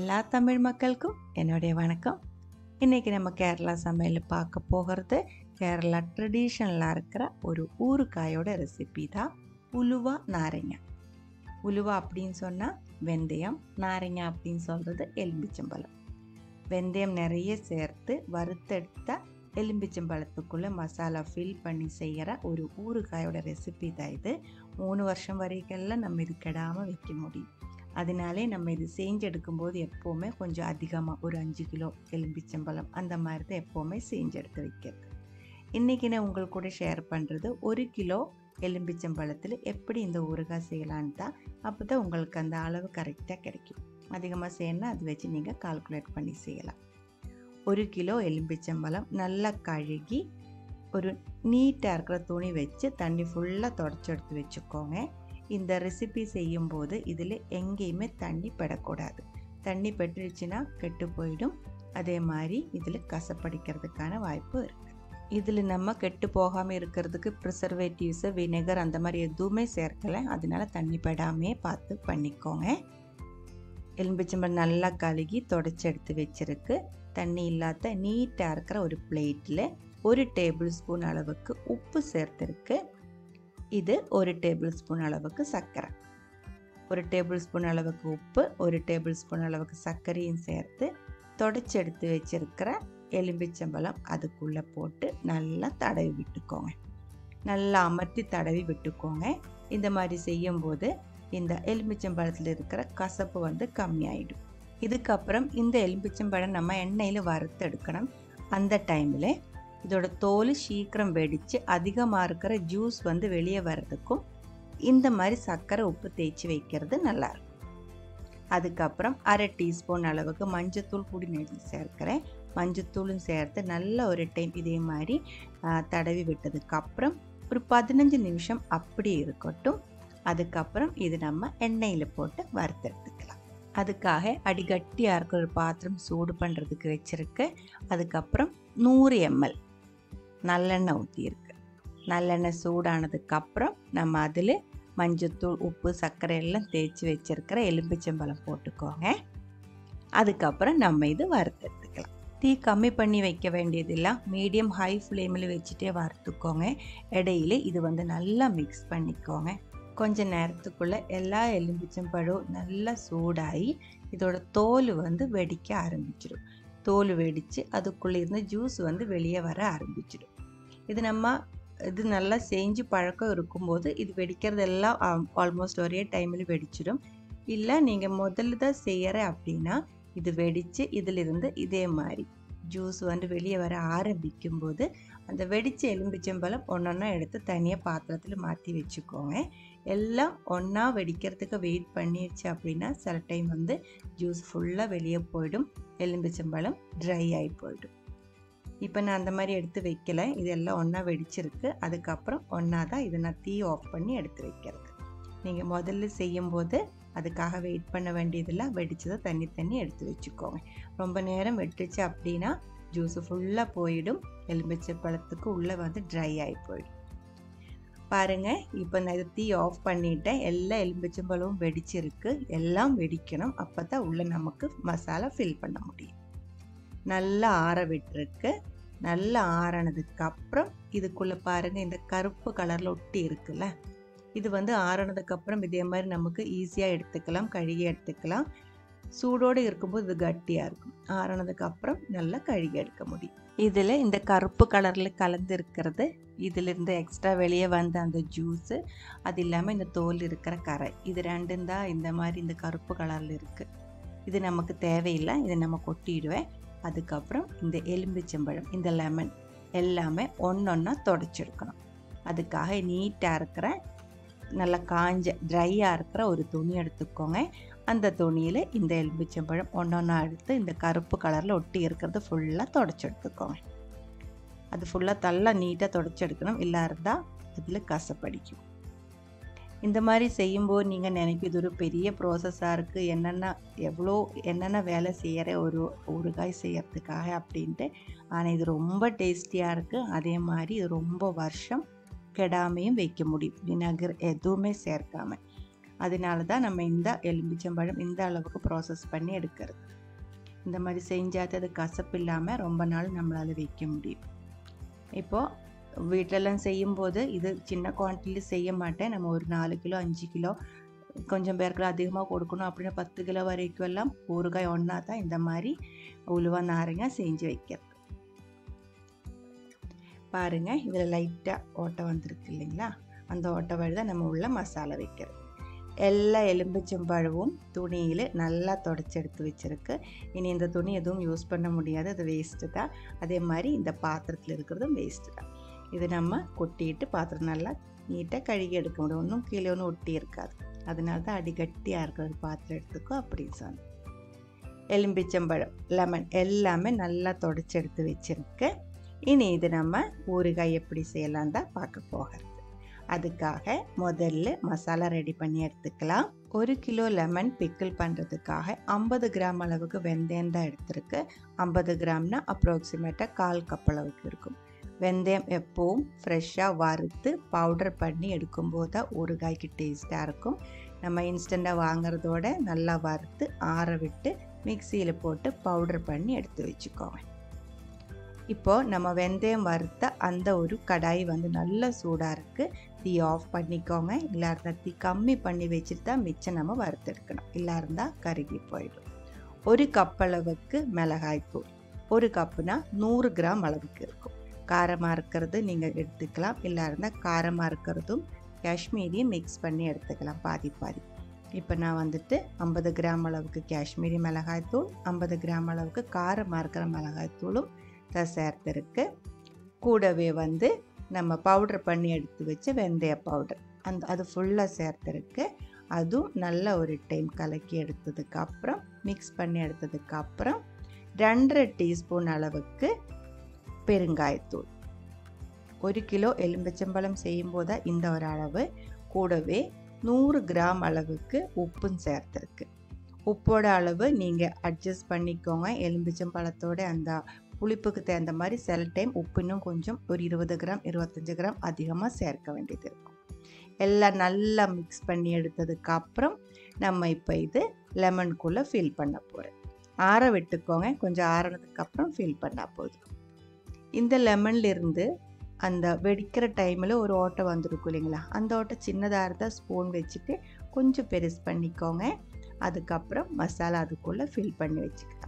எல்லா தமிழ் மக்களுக்கும் என்னுடைய வணக்கம் இன்றைக்கி நம்ம கேரளா சமையல் பார்க்க போகிறது கேரளா ட்ரெடிஷ்னலாக இருக்கிற ஒரு ஊறுகாயோட ரெசிபி தான் உலுவா நாரங்க உலுவா அப்படின்னு சொன்னால் வெந்தயம் நாரங்க அப்படின்னு சொல்கிறது எலும்பிச்சம்பழம் வெந்தயம் நிறைய சேர்த்து வறுத்தெடுத்த எலும்பிச்சம்பழத்துக்குள்ளே மசாலா ஃபில் பண்ணி செய்கிற ஒரு ஊறுகாயோட ரெசிபி தான் இது மூணு வருஷம் வரைக்கெல்லாம் நம்ம இது கெடாமல் வைக்க முடியும் அதனாலே நம்ம இது செஞ்செடுக்கும்போது எப்போவுமே கொஞ்சம் அதிகமாக ஒரு அஞ்சு கிலோ எலும்பிச்சம்பழம் அந்த மாதிரி தான் எப்போவுமே செஞ்செடுத்து வைக்கிறது இன்றைக்கி நான் உங்களுக்கு கூட ஷேர் பண்ணுறது ஒரு கிலோ எலும்பிச்சம்பழத்தில் எப்படி இந்த ஊறுகாய் செய்யலான்னு தான் அப்போ தான் உங்களுக்கு அந்த அளவு கரெக்டாக கிடைக்கும் அதிகமாக செய்யணும்னா அது வச்சு நீங்கள் கால்குலேட் பண்ணி செய்யலாம் ஒரு கிலோ எலும்பிச்சம்பழம் நல்லா கழுகி ஒரு நீட்டாக இருக்கிற துணி வச்சு தண்ணி ஃபுல்லாக தொடச்சி எடுத்து வச்சுக்கோங்க இந்த ரெசிபி செய்யும்போது இதில் எங்கேயுமே தண்ணி படக்கூடாது தண்ணி பட்டுருச்சுன்னா கெட்டு போயிடும் அதே மாதிரி இதில் கசப்படிக்கிறதுக்கான வாய்ப்பு இருக்குது இதில் நம்ம கெட்டு போகாமல் இருக்கிறதுக்கு ப்ரிசர்வேட்டிவ்ஸு வினேகர் அந்த மாதிரி எதுவுமே சேர்க்கலை அதனால தண்ணி படாமே பார்த்து பண்ணிக்கோங்க எலும்பிச்சம்பழம் நல்லா கழுகி தொடச்சி எடுத்து வச்சுருக்கு தண்ணி இல்லாத நீட்டாக இருக்கிற ஒரு பிளேட்டில் ஒரு டேபிள் ஸ்பூன் அளவுக்கு உப்பு சேர்த்துருக்கு இது ஒரு டேபிள் ஸ்பூன் அளவுக்கு சர்க்கரை ஒரு டேபிள் ஸ்பூன் அளவுக்கு உப்பு ஒரு டேபிள் ஸ்பூன் அளவுக்கு சர்க்கரையும் சேர்த்து தொடச்சி எடுத்து வச்சிருக்கிற எலும்பிச்சம்பழம் அதுக்குள்ளே போட்டு நல்லா தடவி விட்டுக்கோங்க நல்லா அமர்த்தி தடவி விட்டுக்கோங்க இந்த மாதிரி செய்யும்போது இந்த எலும்பிச்சம்பழத்தில் இருக்கிற கசப்பு வந்து கம்மியாயிடும் இதுக்கப்புறம் இந்த எலும்பிச்சம்பழம் நம்ம எண்ணெயில் வறுத்து எடுக்கணும் அந்த டைமில் இதோட தோல் சீக்கிரம் வெடித்து அதிகமாக இருக்கிற ஜூஸ் வந்து வெளியே வர்றதுக்கும் இந்த மாதிரி சர்க்கரை உப்பு தேய்ச்சி வைக்கிறது நல்லாயிருக்கும் அதுக்கப்புறம் அரை டீஸ்பூன் அளவுக்கு மஞ்சத்தூள் பொடி நெடி சேர்க்கிறேன் மஞ்சத்தூளும் சேர்த்து நல்ல ஒரு டைம் இதே மாதிரி தடவி விட்டதுக்கப்புறம் ஒரு பதினஞ்சு நிமிஷம் அப்படி இருக்கட்டும் அதுக்கப்புறம் இது நம்ம எண்ணெயில் போட்டு வறுத்தெடுத்துக்கலாம் அதுக்காக அடிகட்டியாக இருக்கிற ஒரு பாத்திரம் சூடு பண்ணுறதுக்கு வச்சுருக்கு அதுக்கப்புறம் நூறு எம்எல் நல்லெண்ணெய் ஊற்றியிருக்கு நல்லெண்ணெய் சூடானதுக்கப்புறம் நம்ம அதில் மஞ்சத்தூள் உப்பு சர்க்கரை எல்லாம் தேய்ச்சி வச்சுருக்கிற எலும்பிச்சம்பழம் போட்டுக்கோங்க அதுக்கப்புறம் நம்ம இது வறுத்தெடுத்துக்கலாம் தீ கம்மி பண்ணி வைக்க வேண்டியதில்லை மீடியம் ஹை ஃப்ளேமில் வச்சுட்டே வறுத்துக்கோங்க இடையில இது வந்து நல்லா மிக்ஸ் பண்ணிக்கோங்க கொஞ்ச நேரத்துக்குள்ளே எல்லா எலும்பிச்சம்பழம் நல்லா சூடாகி இதோட தோல் வந்து வெடிக்க ஆரம்பிச்சிடும் தோல் வெடித்து அதுக்குள்ளே இருந்து ஜூஸ் வந்து வெளியே வர ஆரம்பிச்சிடும் இது நம்ம இது நல்லா செஞ்சு பழக்கம் இருக்கும்போது இது வெடிக்கிறதெல்லாம் ஆல்மோஸ்ட் ஒரே டைமில் வெடிச்சிடும் இல்லை நீங்கள் முதல்ல தான் செய்கிற அப்படின்னா இது வெடித்து இதிலிருந்து இதே மாதிரி ஜூஸ் வந்து வெளியே வர ஆரம்பிக்கும் போது அந்த வெடித்த எலும்பிச்சம்பழம் ஒன்றொன்னா எடுத்து தனியாக பாத்திரத்தில் மாற்றி வச்சுக்கோங்க எல்லாம் ஒன்றா வெடிக்கிறதுக்கு வெயிட் பண்ணிடுச்சு அப்படின்னா சில டைம் வந்து ஜூஸ் ஃபுல்லாக வெளியே போயிடும் எலும்பிச்சம்பழம் ட்ரை ஆகி போயிடும் இப்போ நான் அந்த மாதிரி எடுத்து வைக்கல இதெல்லாம் ஒன்றா வெடிச்சிருக்கு அதுக்கப்புறம் ஒன்றா தான் இதை நான் தீ ஆஃப் பண்ணி எடுத்து வைக்கிறது நீங்கள் முதல்ல செய்யும்போது அதுக்காக வெயிட் பண்ண வேண்டியதில்லை வெடிச்சதை தண்ணி தண்ணி எடுத்து வச்சுக்கோங்க ரொம்ப நேரம் வெட்டுச்சு அப்படின்னா ஜூஸு ஃபுல்லாக போயிடும் எலுமிச்சை பழத்துக்கு உள்ளே வந்து ட்ரை ஆகி போயிடும் பாருங்கள் இப்போ நான் இதை தீ ஆஃப் பண்ணிட்டேன் எல்லா எலும்பிச்சம்பழமும் வெடிச்சிருக்கு எல்லாம் வெடிக்கணும் அப்போ தான் உள்ளே நமக்கு மசாலா ஃபில் பண்ண முடியும் நல்லா ஆற விட்டுருக்கு நல்லா ஆறினதுக்கு அப்புறம் இதுக்குள்ளே பாருங்கள் இந்த கருப்பு கலரில் ஒட்டி இருக்குல்ல இது வந்து ஆறினதுக்கப்புறம் இதே மாதிரி நமக்கு ஈஸியாக எடுத்துக்கலாம் கழுகி எடுத்துக்கலாம் சூடோடு இருக்கும்போது இது கட்டியாக இருக்கும் ஆறினதுக்கப்புறம் நல்லா கழுகி எடுக்க முடியும் இதில் இந்த கருப்பு கலரில் கலந்து இருக்கிறது இதிலிருந்து எக்ஸ்ட்ரா வெளியே வந்த அந்த ஜூஸு அது இல்லாமல் இந்த தோல் இருக்கிற கரை இது ரெண்டும் தான் இந்த மாதிரி இந்த கருப்பு கலரில் இருக்குது இது நமக்கு தேவையில்லை இதை நம்ம கொட்டிடுவேன் அதுக்கப்புறம் இந்த எலும்பிச்சம்பழம் இந்த லெமன் எல்லாமே ஒன்றொன்னா தொடச்செடுக்கணும் அதுக்காக நீட்டாக இருக்கிற நல்லா காஞ்ச ட்ரையாக இருக்கிற ஒரு துணி எடுத்துக்கோங்க அந்த துணியில் இந்த எலும்பிச்சம்பழம் ஒன்றொன்னா எடுத்து இந்த கருப்பு கலரில் ஒட்டி இருக்கிறது ஃபுல்லாக தொடச்சி எடுத்துக்கோங்க அது ஃபுல்லாக நல்லா நீட்டாக தொடச்சி எடுக்கணும் இல்லை இருந்தால் அதில் கசப்படிக்கும் இந்த மாதிரி செய்யும்போது நீங்கள் நினைக்கும் இது ஒரு பெரிய ப்ராசஸாக இருக்குது என்னென்ன எவ்வளோ என்னென்ன வேலை செய்கிற ஒரு ஊறுகாய் செய்யறதுக்காக அப்படின்ட்டு ஆனால் இது ரொம்ப டேஸ்டியாக இருக்குது அதே மாதிரி இது ரொம்ப வருஷம் கெடாமையும் வைக்க முடியும் வினகர் எதுவுமே சேர்க்காம அதனால தான் நம்ம இந்த எலும்பிச்சம்பழம் இந்த அளவுக்கு ப்ராசஸ் பண்ணி எடுக்கிறது இந்த மாதிரி செஞ்சால் அது கசப்பு இல்லாமல் ரொம்ப நாள் நம்மளால் வைக்க முடியும் இப்போது வீட்டிலலாம் செய்யும்போது இது சின்ன குவான்டிட்டியில் செய்ய மாட்டேன் நம்ம ஒரு நாலு கிலோ அஞ்சு கிலோ கொஞ்சம் பேருக்கு அதிகமாக கொடுக்கணும் அப்படின்னா பத்து கிலோ வரைக்கும் எல்லாம் ஊறுகாய் ஒன்றா தான் இந்த மாதிரி உலுவா நாரங்க செஞ்சு வைக்கிறது பாருங்கள் இதில் லைட்டாக ஓட்டை வந்திருக்கு இல்லைங்களா அந்த ஓட்டை வழி தான் நம்ம உள்ள மசாலா வைக்கிறது எல்லா எலும்பிச்சம்பழமும் துணியில் நல்லா தொடச்செடுத்து வச்சுருக்கு இனி இந்த துணி எதுவும் யூஸ் பண்ண முடியாது அது வேஸ்ட்டு தான் அதே மாதிரி இந்த பாத்திரத்தில் இருக்கிறதும் வேஸ்ட்டு தான் இது நம்ம கொட்டிட்டு பாத்திரம் நல்லா நீட்டாக கழுகி எடுக்க முடியும் ஒன்றும் கீழே ஒன்றும் ஒட்டி இருக்காது அதனால தான் அடி கட்டியாக இருக்கிற பாத்திரம் எடுத்துக்கோ அப்படின்னு சொன்னேன் எலும்பிச்சம்பழம் லெமன் எல்லாமே நல்லா தொடச்சி எடுத்து வச்சுருக்கு இனி இது நம்ம ஊறுகாய் எப்படி செய்யலாம் தான் பார்க்க போகிறது அதுக்காக முதல்ல மசாலா ரெடி பண்ணி எடுத்துக்கலாம் ஒரு கிலோ லெமன் பிக்கிள் பண்ணுறதுக்காக ஐம்பது கிராம் அளவுக்கு வெந்தயம் தான் எடுத்திருக்கு ஐம்பது கிராம்னா அப்ராக்சிமேட்டாக கால் கப் அளவுக்கு இருக்கும் வெந்தயம் எப்போவும் ஃப்ரெஷ்ஷாக வறுத்து பவுடர் பண்ணி எடுக்கும்போது தான் ஊறுகாய்க்கு டேஸ்ட்டாக இருக்கும் நம்ம இன்ஸ்டண்ட்டாக வாங்குறதோட நல்லா வறுத்து ஆற விட்டு மிக்சியில் போட்டு பவுடர் பண்ணி எடுத்து வச்சுக்கோங்க இப்போது நம்ம வெந்தயம் வறுத்த அந்த ஒரு கடாய் வந்து நல்ல சூடாக இருக்குது தீ ஆஃப் பண்ணிக்கோங்க இல்லை இருந்தால் தீ கம்மி பண்ணி வச்சுட்டு தான் மிச்சம் நம்ம வறுத்தெடுக்கணும் இல்லை இருந்தால் கருகி போயிடும் ஒரு கப் அளவுக்கு மிளகாய்த்தூள் ஒரு கப்புனா நூறு கிராம் அளவுக்கு இருக்கும் காரமாக இருக்கிறது நீங்கள் எடுத்துக்கலாம் இல்லை இருந்தால் காரமாக இருக்கிறதும் காஷ்மீரியை மிக்ஸ் பண்ணி எடுத்துக்கலாம் பாதி பாதி இப்போ நான் வந்துட்டு ஐம்பது கிராம் அளவுக்கு காஷ்மீரி மிளகாய்த்தூள் ஐம்பது கிராம் அளவுக்கு காரமாக இருக்கிற மிளகாய்த்தூளும் தான் சேர்த்துருக்கு கூடவே வந்து நம்ம பவுட்ரு பண்ணி எடுத்து வச்ச வெந்தய பவுடர் அந்த அது ஃபுல்லாக சேர்த்துருக்கு அதுவும் நல்ல ஒரு டைம் கலக்கி எடுத்ததுக்கு அப்புறம் மிக்ஸ் பண்ணி எடுத்ததுக்கு அப்புறம் ரெண்டரை டீஸ்பூன் அளவுக்கு பெருங்காயத்தூள் ஒரு கிலோ எலும்பிச்சம்பழம் செய்யும்போது இந்த ஒரு அளவு கூடவே நூறு கிராம் அளவுக்கு உப்பும் சேர்த்துருக்கு உப்போட அளவு நீங்கள் அட்ஜஸ்ட் பண்ணிக்கோங்க எலும்பிச்சம்பழத்தோட அந்த புளிப்புக்கு தகுந்த மாதிரி சில டைம் உப்பு இன்னும் கொஞ்சம் ஒரு இருபது கிராம் இருபத்தஞ்சி கிராம் அதிகமாக சேர்க்க வேண்டியது இருக்கும் எல்லாம் நல்லா மிக்ஸ் பண்ணி எடுத்ததுக்கு அப்புறம் நம்ம இப்போ இது லெமனுக்குள்ளே ஃபில் பண்ண போகிறோம் ஆற விட்டுக்கோங்க கொஞ்சம் ஆறினதுக்கு அப்புறம் ஃபில் பண்ணால் போதும் இந்த லெமன்லேருந்து அந்த வெடிக்கிற டைமில் ஒரு ஓட்டை வந்திருக்கும் இல்லைங்களா அந்த ஓட்டை சின்னதாக இருந்தால் ஸ்பூன் வச்சுட்டு கொஞ்சம் பெருசு பண்ணிக்கோங்க அதுக்கப்புறம் மசாலா அதுக்குள்ளே ஃபில் பண்ணி வச்சுக்கலாம்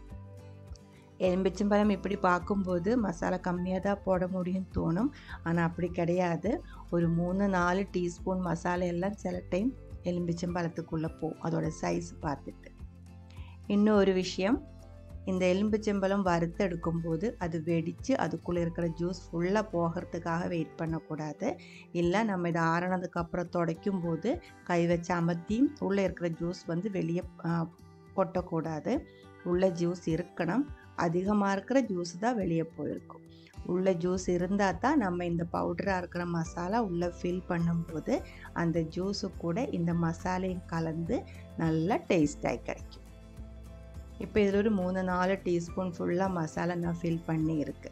எலும்பிச்சம்பழம் இப்படி பார்க்கும்போது மசாலா கம்மியாக தான் போட முடியும்னு தோணும் ஆனால் அப்படி கிடையாது ஒரு மூணு நாலு டீஸ்பூன் மசாலா எல்லாம் சில டைம் எலும்பிச்சம்பழத்துக்குள்ளே போகும் அதோட சைஸ் பார்த்துட்டு இன்னும் ஒரு விஷயம் இந்த எலும்பிச்சம்பழம் வறுத்து எடுக்கும்போது அது வெடித்து அதுக்குள்ளே இருக்கிற ஜூஸ் ஃபுல்லாக போகிறதுக்காக வெயிட் பண்ணக்கூடாது இல்லை நம்ம இதை ஆறினதுக்கப்புறம் துடைக்கும் போது கை வச்சு அமர்த்தி உள்ளே இருக்கிற ஜூஸ் வந்து வெளியே கொட்டக்கூடாது உள்ள ஜூஸ் இருக்கணும் அதிகமாக இருக்கிற ஜூஸ் தான் வெளியே போயிருக்கும் உள்ள ஜூஸ் இருந்தால் தான் நம்ம இந்த பவுடராக இருக்கிற மசாலா உள்ளே ஃபில் பண்ணும்போது அந்த ஜூஸு கூட இந்த மசாலையும் கலந்து நல்லா டேஸ்டாகி கிடைக்கும் இப்போ இதில் ஒரு மூணு நாலு டீஸ்பூன் ஃபுல்லாக மசாலா நான் ஃபில் பண்ணி இருக்கு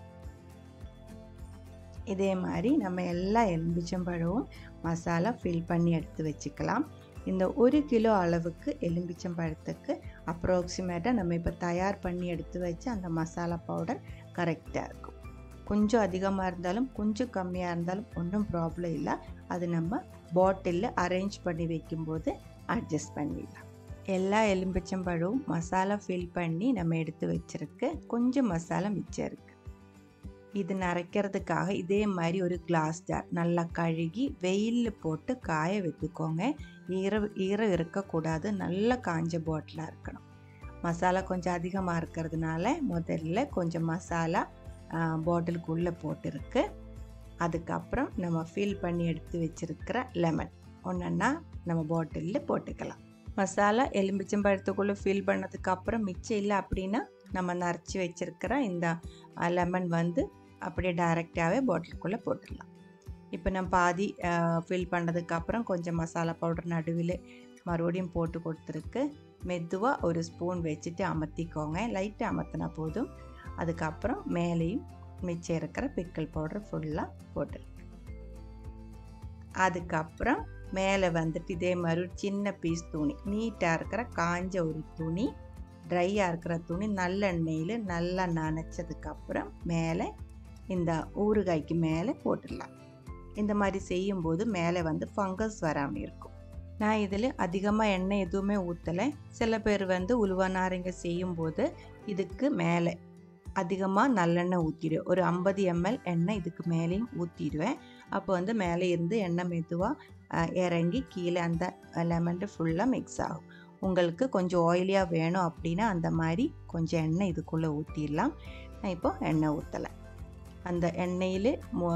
இதே மாதிரி நம்ம எல்லா எலும்பிச்சம்பழமும் மசாலா ஃபில் பண்ணி எடுத்து வச்சுக்கலாம் இந்த ஒரு கிலோ அளவுக்கு எலும்பிச்சம்பழத்துக்கு அப்ராக்சிமேட்டாக நம்ம இப்போ தயார் பண்ணி எடுத்து வச்சு அந்த மசாலா பவுடர் கரெக்டாக இருக்கும் கொஞ்சம் அதிகமாக இருந்தாலும் கொஞ்சம் கம்மியாக இருந்தாலும் ஒன்றும் ப்ராப்ளம் இல்லை அது நம்ம பாட்டிலில் அரேஞ்ச் பண்ணி வைக்கும்போது அட்ஜஸ்ட் பண்ணிடலாம் எல்லா எலும்பிச்சம்பழமும் மசாலா ஃபில் பண்ணி நம்ம எடுத்து வச்சுருக்கு கொஞ்சம் மசாலா மிச்சம் இருக்குது இது நரைக்கிறதுக்காக இதே மாதிரி ஒரு கிளாஸ் ஜார் நல்லா கழுகி வெயிலில் போட்டு காய வைத்துக்கோங்க ஈர ஈரம் இருக்கக்கூடாது நல்ல காஞ்ச பாட்டிலாக இருக்கணும் மசாலா கொஞ்சம் அதிகமாக இருக்கிறதுனால முதல்ல கொஞ்சம் மசாலா பாட்டிலுக்குள்ளே போட்டிருக்கு அதுக்கப்புறம் நம்ம ஃபில் பண்ணி எடுத்து வச்சுருக்கிற லெமன் ஒன்றா நம்ம பாட்டிலில் போட்டுக்கலாம் மசாலா எலும்பிச்சம்பழத்துக்குள்ளே ஃபில் பண்ணதுக்கு அப்புறம் மிச்சம் இல்லை அப்படின்னா நம்ம நரைச்சி வச்சுருக்கிற இந்த லெமன் வந்து அப்படியே டைரெக்டாகவே பாட்டிலுக்குள்ளே போட்டுடலாம் இப்போ நான் பாதி ஃபில் பண்ணதுக்கப்புறம் கொஞ்சம் மசாலா பவுடர் நடுவில் மறுபடியும் போட்டு கொடுத்துருக்கு மெதுவாக ஒரு ஸ்பூன் வச்சுட்டு அமர்த்திக்கோங்க லைட்டாக அமர்த்தினா போதும் அதுக்கப்புறம் மேலேயும் மிச்சம் இருக்கிற பிக்கல் பவுடர் ஃபுல்லாக போட்டுருக்கு அதுக்கப்புறம் மேலே வந்துட்டு இதே மாதிரி ஒரு சின்ன பீஸ் துணி நீட்டாக இருக்கிற காஞ்ச ஒரு துணி ட்ரையாக இருக்கிற துணி நல்லெண்ணெயில் நல்லா நனைச்சதுக்கப்புறம் மேலே இந்த ஊறுகாய்க்கு மேலே போட்டுடலாம் இந்த மாதிரி செய்யும்போது மேலே வந்து ஃபங்கஸ் வராமல் இருக்கும் நான் இதில் அதிகமாக எண்ணெய் எதுவுமே ஊற்றலை சில பேர் வந்து உலுவா நாரங்க செய்யும்போது இதுக்கு மேலே அதிகமாக நல்லெண்ணெய் ஊற்றிடுவேன் ஒரு ஐம்பது எம்எல் எண்ணெய் இதுக்கு மேலேயும் ஊற்றிடுவேன் அப்போ வந்து மேலே இருந்து எண்ணெய் மெதுவாக இறங்கி கீழே அந்த லெமன்ட்டு ஃபுல்லாக மிக்ஸ் ஆகும் உங்களுக்கு கொஞ்சம் ஆயிலியாக வேணும் அப்படின்னா அந்த மாதிரி கொஞ்சம் எண்ணெய் இதுக்குள்ளே ஊற்றிடலாம் நான் இப்போ எண்ணெய் ஊற்றலை அந்த எண்ணெயில்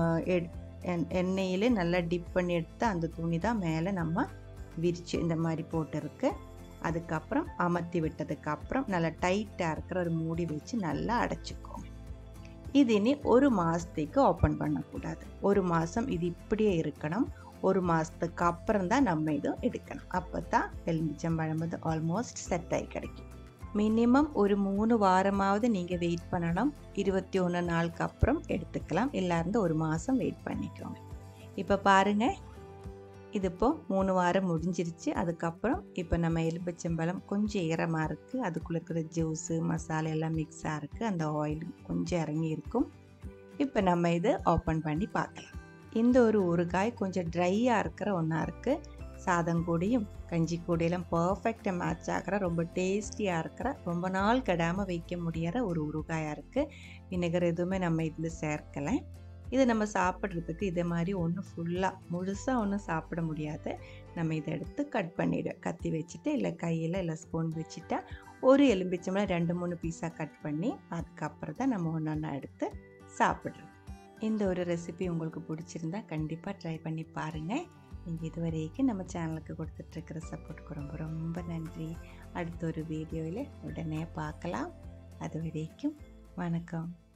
எண்ணெயில் நல்லா டிப் பண்ணி எடுத்து அந்த துணி தான் மேலே நம்ம விரித்து இந்த மாதிரி போட்டிருக்கு அதுக்கப்புறம் அமர்த்தி விட்டதுக்கப்புறம் நல்லா டைட்டாக இருக்கிற ஒரு மூடி வச்சு நல்லா அடைச்சிக்கோங்க இது இனி ஒரு மாதத்துக்கு ஓப்பன் பண்ணக்கூடாது ஒரு மாதம் இது இப்படியே இருக்கணும் ஒரு மாதத்துக்கு அப்புறம் தான் நம்ம இதுவும் எடுக்கணும் அப்போ தான் எலுமிச்சம்பழம் வந்து ஆல்மோஸ்ட் செட் ஆகி கிடைக்கும் மினிமம் ஒரு மூணு வாரமாவது நீங்கள் வெயிட் பண்ணணும் இருபத்தி ஒன்று நாளுக்கு அப்புறம் எடுத்துக்கலாம் இல்லாருந்து ஒரு மாதம் வெயிட் பண்ணிக்கோங்க இப்போ பாருங்கள் இது இப்போ மூணு வாரம் முடிஞ்சிருச்சு அதுக்கப்புறம் இப்போ நம்ம எலுமிச்சம்பழம் கொஞ்சம் ஈரமாக இருக்குது அதுக்குள்ளே இருக்கிற ஜூஸு மசாலா எல்லாம் மிக்ஸாக இருக்குது அந்த ஆயில் கொஞ்சம் இறங்கி இருக்கும் இப்போ நம்ம இது ஓப்பன் பண்ணி பார்க்கலாம் இந்த ஒரு ஊறுகாய் கொஞ்சம் ட்ரையாக இருக்கிற ஒன்றா இருக்குது சாதம் கூடியும் கஞ்சி கூடையெல்லாம் பர்ஃபெக்டாக மேட்ச் ஆகிற ரொம்ப டேஸ்டியாக இருக்கிற ரொம்ப நாள் கெடாமல் வைக்க முடியாத ஒரு ஊறுகாயாக இருக்குது விnegar எதுவுமே நம்ம இதில் சேர்க்கலை இதை நம்ம சாப்பிட்றதுக்கு இதே மாதிரி ஒன்று ஃபுல்லாக முழுசாக ஒன்றும் சாப்பிட முடியாது நம்ம இதை எடுத்து கட் பண்ணிவிடுவேன் கத்தி வச்சுட்டு இல்லை கையில் இல்லை ஸ்பூன் வச்சுட்டா ஒரு எலும்பிச்சம்பழம் ரெண்டு மூணு பீஸாக கட் பண்ணி அதுக்கப்புறம் தான் நம்ம ஒன்று ஒன்றா எடுத்து சாப்பிட்றோம் இந்த ஒரு ரெசிபி உங்களுக்கு பிடிச்சிருந்தா கண்டிப்பாக ட்ரை பண்ணி பாருங்கள் நீங்கள் இது வரைக்கும் நம்ம சேனலுக்கு கொடுத்துட்ருக்கிற சப்போர்ட்டுக்கு ரொம்ப ரொம்ப நன்றி அடுத்த ஒரு வீடியோவில் உடனே பார்க்கலாம் அது வரைக்கும் வணக்கம்